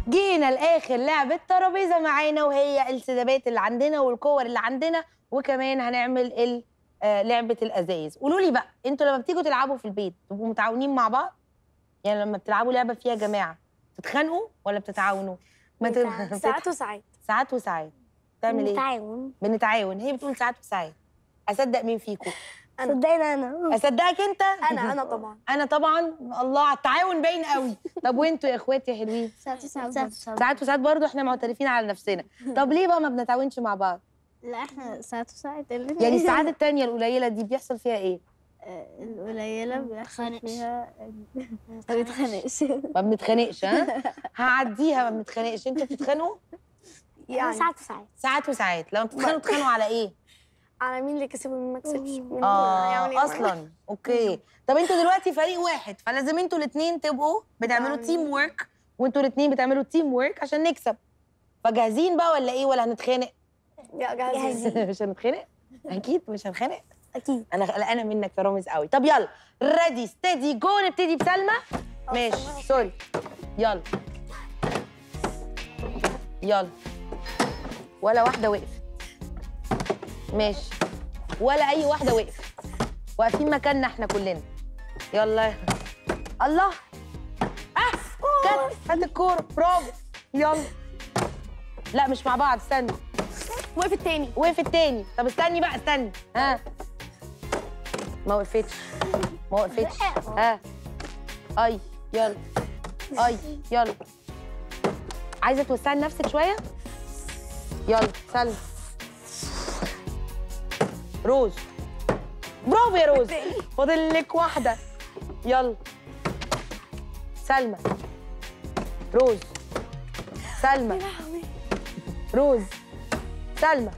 جينا لاخر لعبه ترابيزه معانا وهي السدابات اللي عندنا والكور اللي عندنا وكمان هنعمل ال- آه، لعبه الازايز قولوا لي بقى انتوا لما بتيجوا تلعبوا في البيت تبقوا متعاونين مع بعض يعني لما بتلعبوا لعبه فيها جماعه تتخانقوا ولا بتتعاونوا ما ت- ساعات وساعات ساعات وساعات تعمل ايه تعاون بنتعاون هي بتقول ساعات وساعات اصدق مين فيكم صدقني انا اصدقك انت انا انا طبعا انا طبعا الله على التعاون باين قوي طب وانتوا يا اخواتي يا حلوين ساعات وساعات ساعات وساعات برضو احنا معترفين على نفسنا طب ليه بقى ما بنتعاونش مع بعض لا احنا ساعات وساعات يعني الساعات التانية القليلة دي بيحصل فيها ايه القليلة بيحصل فيها ما بيتخانقش ما بنتخانقش ها هعديها ما بنتخانقش انتوا بتتخانقوا يعني ساعات وساعات ساعات وساعات لما بتتخانقوا بتتخانقوا على ايه على مين اللي كسب ومين ما كسبش مين اه يعني اصلا اوكي طب انتوا دلوقتي فريق واحد فلازم انتوا الاثنين تبقوا بتعملوا يعني- تيم ورك وانتوا الاثنين بتعملوا تيم ورك عشان نكسب فجاهزين بقى ولا ايه ولا هنتخانق يا جاهزين مش هنتخانق اكيد مش هنخانق اكيد انا قلقانه منك يا رامز قوي طب يلا ريدي ستيدي جو نبتدي بسلمى ماشي سوري يلا يلا ولا واحده وقفت ماشي ولا اي واحده وقفت واقفين مكاننا احنا كلنا يلا الله اه جت هات الكوره برافو يلا لا مش مع بعض استنى وقف التاني وقفت تاني طب استني بقى استني ها ما وقفتش ما وقفتش ها اي يلا اي يلا عايزه توسعي نفسك شويه يلا سلمى روز برافو يا روز فاضل لك واحده يلا سلمى روز سلمى روز سلمى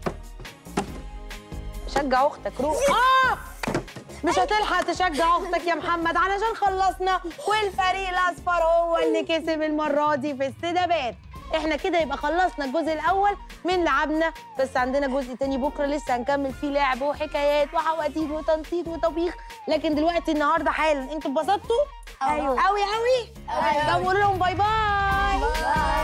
شجع اختك روح اه مش هتلحق تشجع اختك يا محمد علشان خلصنا والفريق الاصفر هو اللي كسب المره دي في السدابات احنا كده يبقى خلصنا الجزء الاول من لعبنا بس عندنا جزء تاني بكره لسه هنكمل فيه لعب وحكايات وحواديت وتنطيط وطبيخ لكن دلوقتي النهارده حالا انتوا اتبسطتوا ايوه قوي قوي طب قولوا لهم باي باي, باي.